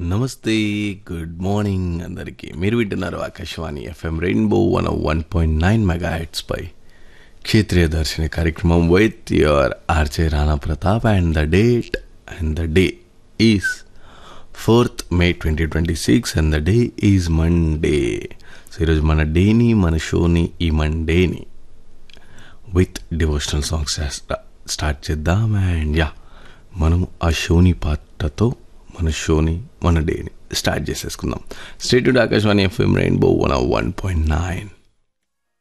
నమస్తే good morning అందరికీ మీరు వింటున్నారు Akashvani FM rainbow one one point nine mega పై క్షేత్రీయ దర్శన కార్యక్రమం with your RJ Rana Pratap and the date and the day is fourth May twenty twenty six and the day is Monday so ఈరోజు మన డేని మన షోని ఈ మండేని విత్ డివోషనల్ సాంగ్స్ స్టార్ట్ చేద్దాం అండ్ యా మనం ఆ షోని పాటతో మన షోని మన డేని స్టార్ట్ చేసేసుకుందాం state Akashvani FM rainbow one one point nine